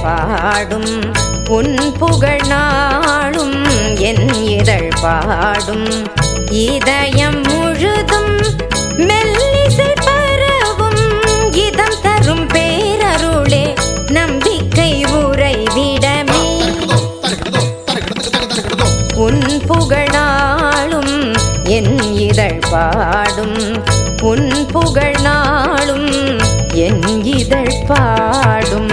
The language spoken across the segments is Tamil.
பாடும் உன் புகழ் நாளும் என் இதழ் பாடும் இதயம் முழுதும் மெல்லிசை பரவும் இதம் தரும் பேரருளே நம்பிக்கை உறைவிடமே உன் புகழாளும் என் இதழ் பாடும் உன் புகழாளும் என் இதழ் பாடும்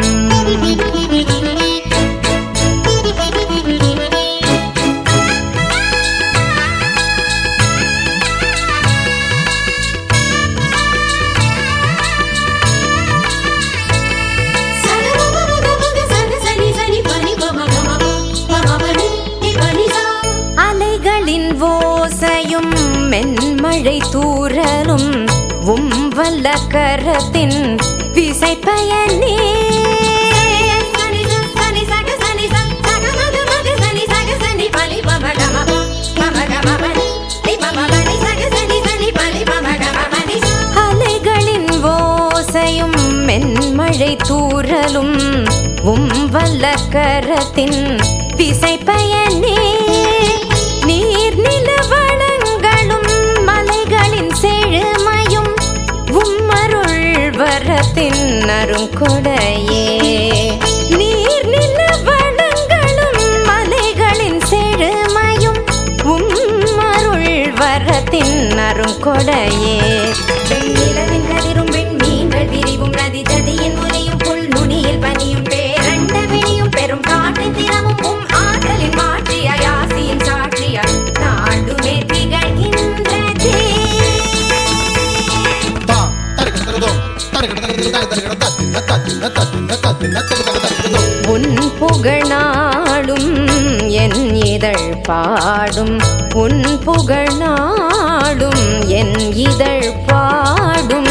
அலைகளின் ஓசையும் மென்மழை தூறலும் உம் வல்ல கரத்தின் விசை பயனே அலைகளின் ஓசையும் மென்மழை தூறலும் உம் வல்ல கரத்தின் விசை பயனே நீர் நில வளங்களும் மலைகளின் செழுமையும் உம்மருள் வரத்தின் அருங்கொடையே நீர் நில வளங்களும் மலைகளின் செழுமையும் உம்மருள் வரத்தின் அருங்கொடையே வெண்ணிலவின் கதிரும் வெண்மீன்கள் விரிவும் நதி ஜதியின் ஒலியும் புல் நுனியில் பனியும் பேரண்ட வெளியும் பெரும் காட்டு திறமும் உம் ஆற்றலின் மாற்றிய யாசியின் சாட்சியால் நாடுமே திகழ்கின்றதே உன் புகழாளும் என் இதழ் பாடும் உன் புகழாளும் என் இதழ் பாடும்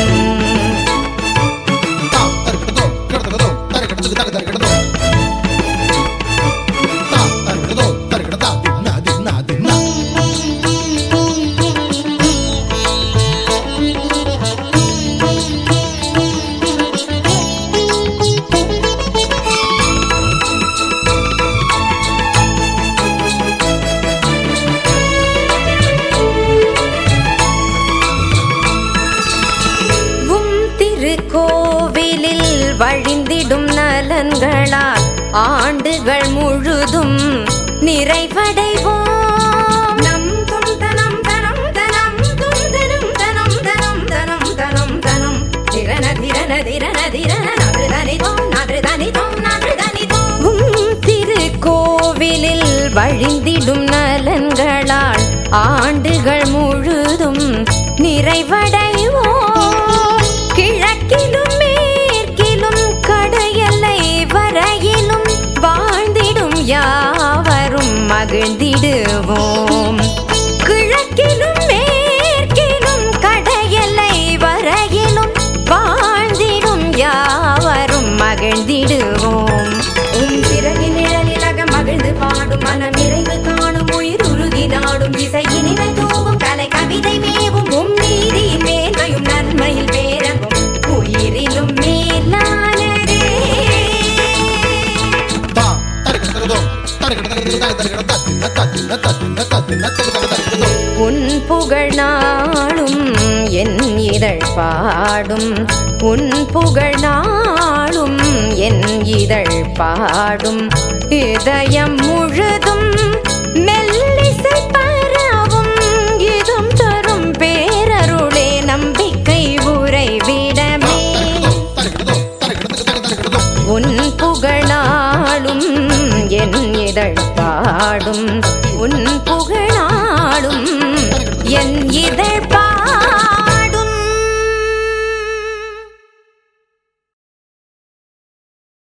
உம் திருக்கோவிலில் வழிந்திடும் நலன்களால் ஆண்டுகள் முழுதும் நிறைவடைவோம் நம் தும் தனம் தனம் தனம் தும் தனம் தனம் தனம் தனம் தனம் தனம் திரண திரண திரண திரண நன்று தனிதோம் நன்று தனிதோம் நன்று தனிதோம் உம் திருக்கோவிலில் வழிந்திடும் நலன்களால் ஆண்டுகள் முழுதும் நிறைவடைவோம் கிழக்கிலும் மேற்கிலும் கடையெல்லை வரையிலும் வாழ்ந்திடும் யாவரும் மகிழ்ந்திடுவோம் கிழக்கிலும் மேற்கிலும் கடையெல்லை வரையிலும் வாழ்ந்திடும் யாவரும் மகிழ்ந்திடுவோம் உம் பிறகு நிழலிலக மகிழ்ந்து பாடும் மனம் நிறைவு காணும் உயிர் உருகி நாடும் இசை இனிமை தூவும் கலை கவிதை மேவும் உம் நீதியின் மேன்மையும் நன்மையில் பேரங்கும் உயிரிலும் மேலானதே உன் புகழ் நாளும் என் இதழ் பாடும் உன் புகழ் நாளும் என் இதழ் பாடும் இதயம் முழுதும் மெல்லிசை பரவும் இதம் தரும் பேரருளே நம்பிக்கை உறைவிடமே உன் புகழாளும் என் இதழ் பாடும்